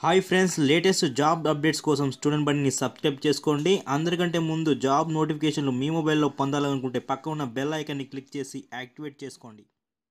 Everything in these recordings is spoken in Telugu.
hi friends latest job updates కోసం స్టూడెంట్ బండిని సబ్స్క్రైబ్ చేసుకోండి అందరికంటే ముందు జాబ్ నోటిఫికేషన్లు మీ మొబైల్లో పొందాలనుకుంటే పక్క ఉన్న బెల్ ఐకాన్ని క్లిక్ చేసి యాక్టివేట్ చేసుకోండి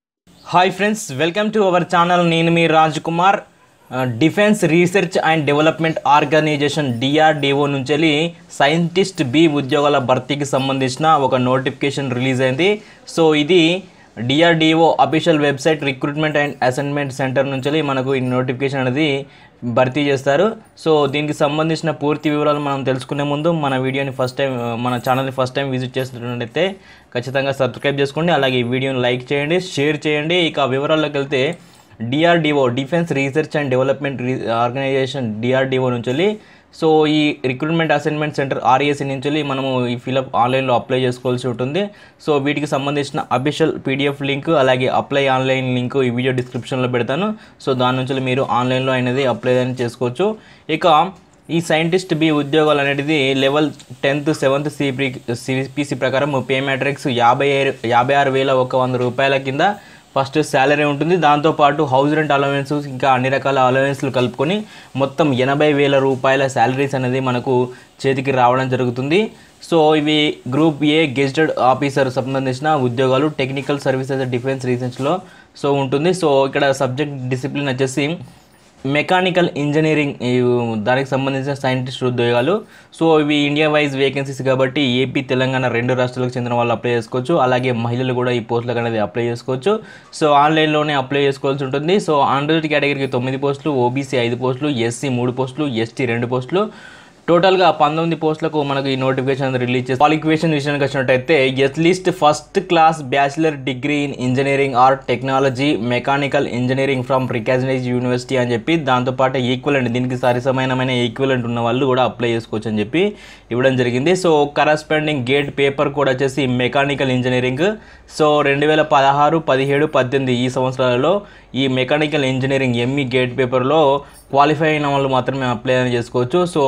hi friends welcome to our channel నేను మీ Raj Kumar defence research and development organisation DRDO నుంచి సైంటిస్ట్ బి ఉద్యోగాల భర్తీకి సంబంధించిన ఒక నోటిఫికేషన్ రిలీజ్ అయింది సో ఇది DRDO official website recruitment and assignment centre నుంచి మనకు ఈ నోటిఫికేషన్ అనేది భర్తీ చేస్తారు సో దీనికి సంబంధించిన పూర్తి వివరాలు మనం తెలుసుకునే ముందు మన వీడియోని ఫస్ట్ టైం మన ఛానల్ని ఫస్ట్ టైం విజిట్ చేస్తున్నట్టయితే ఖచ్చితంగా సబ్స్క్రైబ్ చేసుకోండి అలాగే ఈ వీడియోని లైక్ చేయండి షేర్ చేయండి ఇక వివరాల్లోకి వెళ్తే DRDO defence research and development re organisation DRDO నుంచి సో ఈ రిక్రూట్మెంట్ అసైన్మెంట్ సెంటర్ ఆర్ఏసీ నుంచి మనము ఈ ఫిలప్ ఆన్లైన్లో అప్లై చేసుకోవాల్సి ఉంటుంది సో వీటికి సంబంధించిన అఫీషియల్ పీడిఎఫ్ లింక్ అలాగే అప్లై ఆన్లైన్ లింక్ ఈ వీడియో డిస్క్రిప్షన్లో పెడతాను సో దాని నుంచి మీరు ఆన్లైన్లో అనేది అప్లై అని చేసుకోవచ్చు ఇక ఈ సైంటిస్ట్ బి ఉద్యోగాలు అనేది level tenth seventh CP CPC ప్రకారం పే మ్యాట్రిక్స్ యాభై ఆరు యాభై ఆరు వేల ఒక వంద రూపాయల కింద ఫస్ట్ శాలరీ ఉంటుంది దాంతోపాటు హౌస్ రెంట్ అలవెన్స్ ఇంకా అన్ని రకాల అలవెన్స్లు కలుపుకొని మొత్తం ఎనభై వేల రూపాయల శాలరీస్ అనేది మనకు చేతికి రావడం జరుగుతుంది సో ఇవి గ్రూప్ ఏ గెస్టెడ్ ఆఫీసర్ సంబంధించిన ఉద్యోగాలు టెక్నికల్ సర్వీసెస్ డిఫెన్స్ రీసెర్చ్లో సో ఉంటుంది సో ఇక్కడ సబ్జెక్ట్ డిసిప్లిన్ వచ్చేసి మెకానికల్ ఇంజనీరింగ్ ఈ దానికి సంబంధించిన సైంటిస్ట్ ఉద్యోగాలు సో ఇవి ఇండియా వైజ్ వేకెన్సీస్ కాబట్టి ఏపీ తెలంగాణ రెండు రాష్ట్రాలకు చెందిన వాళ్ళు అప్లై చేసుకోవచ్చు అలాగే మహిళలు కూడా ఈ పోస్టులకు అనేది అప్లై చేసుకోవచ్చు సో ఆన్లైన్లోనే అప్లై చేసుకోవాల్సి ఉంటుంది సో ఆండ్రాయిడ్ కేటగిరీకి తొమ్మిది పోస్టులు ఓబీసీ ఐదు పోస్టులు ఎస్సీ మూడు పోస్టులు ఎస్టీ రెండు పోస్టులు టోటల్గా పంతొమ్మిది పోస్టులకు మనకు ఈ నోటిఫికేషన్ రిలీజ్ చేసి క్వాలిఫికేషన్ విషయానికి వచ్చినట్టయితే at least first class bachelor degree in engineering or technology mechanical engineering from recognise university అని చెప్పి దాంతోపాటు ఈక్వలెంట్ దీనికి సరిసమానమైన ఈక్వలెంట్ ఉన్న వాళ్ళు కూడా అప్లై చేసుకోవచ్చు అని చెప్పి ఇవ్వడం జరిగింది సో కరస్పాండింగ్ గేట్ పేపర్ కూడా వచ్చేసి మెకానికల్ ఇంజనీరింగ్ సో రెండు వేల పదహారు పదిహేడు పద్దెనిమిది ఈ సంవత్సరాలలో ఈ మెకానికల్ ఇంజనీరింగ్ ఎంఈ గేట్ పేపర్లో క్వాలిఫై అయిన వాళ్ళు మాత్రమే అప్లై అని చేసుకోవచ్చు సో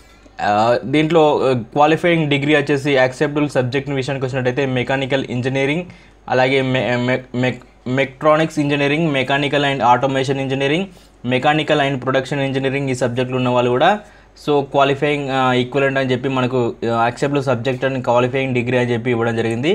ఆ, దీంట్లో క్వాలిఫైయింగ్ డిగ్రీ వచ్చేసి యాక్సెప్టబుల్ సబ్జెక్ట్ విషయానికి వచ్చినట్టయితే మెకానికల్ ఇంజనీరింగ్ అలాగే మె మె- mech mechatronics engineering mechanical and automation engineering mechanical and production engineering ఈ సబ్జెక్టులు ఉన్న వాళ్ళు కూడా సో క్వాలిఫైయింగ్ ఈక్వలెంట్ అని చెప్పి మనకు acceptable subject and qualifying degree అని చెప్పి ఇవ్వడం జరిగింది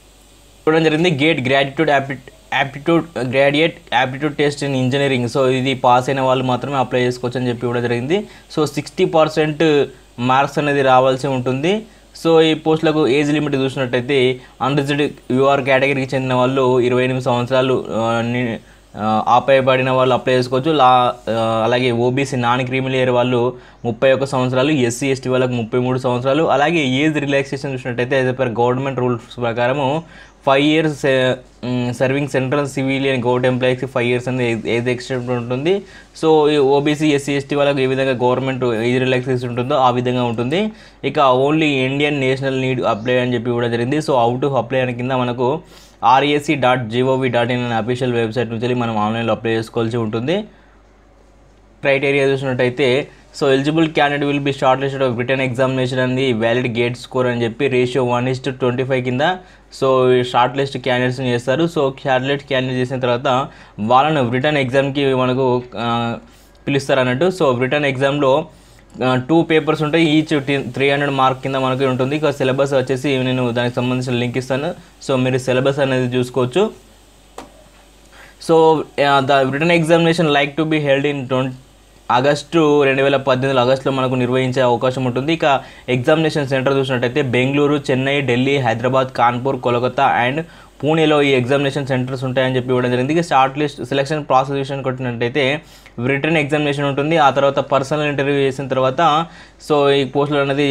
ఇవ్వడం జరిగింది గేట్ గ్రాడ్యుయేట్ యాప్టి aptitude graduate aptitude test in engineering so ఇది పాస్ అయిన వాళ్ళు మాత్రమే అప్లై చేసుకోవచ్చు అని చెప్పి ఇవ్వడం జరిగింది సో సిక్స్టీ పర్సెంట్ మార్క్స్ అనేది రావాల్సి ఉంటుంది సో ఈ పోస్టులకు ఏజ్ లిమిట్ చూసినట్టయితే అన్రిజర్డ్ యూఆర్ కేటగిరీకి చెందిన వాళ్ళు ఇరవై ఎనిమిది సంవత్సరాలు ఆ, ని- ఆ, ఆపేయబడిన వాళ్ళు అప్లై చేసుకోవచ్చు లా ఆ, అలాగే ఓబీసీ నాన్ క్రిమిలియర్ వాళ్ళు ముప్పై ఒక్క సంవత్సరాలు ఎస్సీ ఎస్టీ వాళ్ళకి ముప్పై మూడు సంవత్సరాలు అలాగే ఏజ్ రిలాక్సేషన్ చూసినట్టయితే యాజ్ పర్ గవర్నమెంట్ రూల్స్ ప్రకారము five years serving central civilian government ఎంప్లాయీస్కి ఫైవ్ ఇయర్స్ అనేది ఏజ్ ఎక్స్టెంట్ ఉంటుంది సో ఓబీసీ ఎస్సీ ఎస్టీ వాళ్ళకి ఏ విధంగా గవర్నమెంట్ ఏజ్ రిలాక్సేషన్ ఉంటుందో ఆ విధంగా ఉంటుంది ఇక only Indian national need apply అని చెప్పి కూడా జరిగింది సో అవుట్ టు అప్లై అని కింద మనకు RAC dot GOV dot in అనే అఫీషియల్ వెబ్సైట్ నుంచి మనం ఆన్లైన్లో అప్లై చేసుకోవాల్సి ఉంటుంది క్రైటీరియా చూసినట్టయితే so eligible candidate will be short listed of written examination అంది వ్యాలిడ్ గేట్ స్కోర్ అని చెప్పి ratio one is to twenty five కింద సో షార్ట్ లిస్ట్ క్యాండిడేట్స్ని చేస్తారు సో షార్ట్ లిస్ట్ క్యాండిడేట్ చేసిన తర్వాత వాళ్ళను రిటర్న్ ఎగ్జామ్కి మనకు ఆ, పిలుస్తారు అన్నట్టు సో రిటర్న్ ఎగ్జామ్లో టూ పేపర్స్ ఉంటాయి ఈచ్ త్రీ హండ్రెడ్ మార్క్ కింద మనకి ఉంటుంది ఇక సిలబస్ వచ్చేసి నేను దానికి సంబంధించిన లింక్ ఇస్తాను సో మీరు సిలబస్ అనేది చూసుకోవచ్చు so the written examination like to be held in twenty August రెండు వేల పద్దెనిమిది ఆగస్టులో మనకు నిర్వహించే అవకాశం ఉంటుంది ఇక ఎగ్జామినేషన్ సెంటర్ చూసినట్టయితే బెంగళూరు చెన్నై ఢిల్లీ హైదరాబాద్ కాన్పూర్ కోలకత్తా అండ్ పూణేలో ఈ ఎగ్జామినేషన్ సెంటర్స్ ఉంటాయని చెప్పి ఇవ్వడం జరిగింది ఇక షార్ట్ లిస్ట్ సెలక్షన్ ప్రాసెస్ విషయానికి కొట్టినట్టయితే రిటర్న్ ఎగ్జామినేషన్ ఉంటుంది ఆ తర్వాత పర్సనల్ ఇంటర్వ్యూ చేసిన తర్వాత సో ఈ పోస్టులు అనేది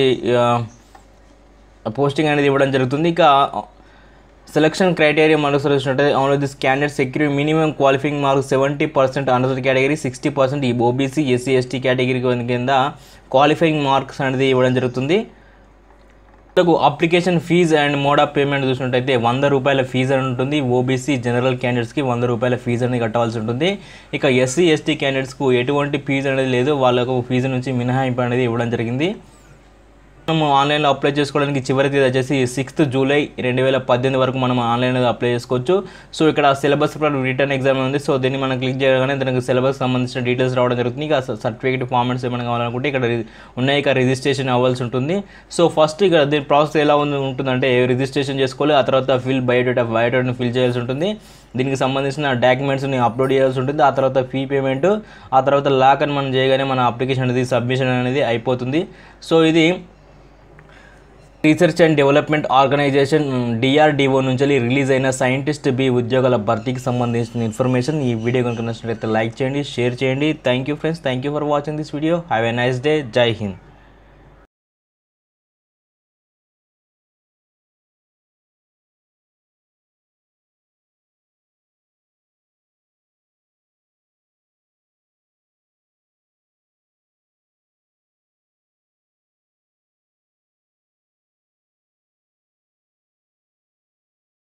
పోస్టింగ్ అనేది ఇవ్వడం జరుగుతుంది ఇక సెలక్షన్ క్రైటీరియా మనకు చూసినట్టు only this candidate secure minimum qualifying marks seventy percent another category sixty percent ఈ ఓబీసీ ఎస్సీ ఎస్టీ కేటగిరీ కింద క్వాలిఫైయింగ్ మార్క్స్ అనేది ఇవ్వడం జరుగుతుంది మనకు application fee and mode of payment చూసినట్టయితే వంద రూపాయల ఫీజు అని ఉంటుంది ఓబీసీ జనరల్ క్యాండిడేట్స్కి వంద రూపాయల ఫీజు అనేది కట్టవలసి ఉంటుంది ఇక ఎస్సీ ఎస్టీ క్యాండిడేట్స్కు ఎటువంటి ఫీజు అనేది లేదు వాళ్ళకు ఫీజు నుంచి మినహాయింపు అనేది ఇవ్వడం జరిగింది మనము ఆన్లైన్లో అప్లై చేసుకోవడానికి చివరి తేదీ వచ్చేసి సిక్స్త్ జూలై రెండు వేల పద్దెనిమిది వరకు మనం ఆన్లైన్లో అప్లై చేసుకోవచ్చు సో ఇక్కడ సిలబస్ రిటర్న్ ఎగ్జామ్ ఉంది సో దీన్ని మనం క్లిక్ చేయగానే దానికి సిలబస్ సంబంధించిన డీటెయిల్స్ రావడం జరుగుతుంది ఇక సర్టిఫికేట్ ఫార్మాట్స్ ఏమైనా కావాలనుకుంటే ఇక్కడ రి- ఉన్నాయి ఇక రిజిస్ట్రేషన్ అవ్వాల్సి ఉంటుంది సో ఫస్ట్ ఇక దీని ప్రాసెస్ ఎలా ఉంది ఉంటుందంటే రిజిస్ట్రేషన్ చేసుకోవాలి ఆ తర్వాత ఫిల్ బయోడేటా బయోడేటాను ఫిల్ చేయాల్సి ఉంటుంది దీనికి సంబంధించిన డాక్యుమెంట్స్ని అప్లోడ్ చేయాల్సి ఉంటుంది ఆ తర్వాత ఫీ పేమెంట్ ఆ తర్వాత లాక్ అని మనం చేయగానే మన అప్లికేషన్ అనేది సబ్మిషన్ అనేది అయిపోతుంది సో ఇది research and development organisation DRDO నుంచి రిలీజ్ అయిన సైంటిస్ట్ బి ఉద్యోగాల భర్తీకి సంబంధించిన ఇన్ఫర్మేషన్ ఈ వీడియో కనుక నచ్చినట్లయితే లైక్ చేయండి షేర్ చేయండి thank you friends thank you for watching this video have a nice day జై హింద్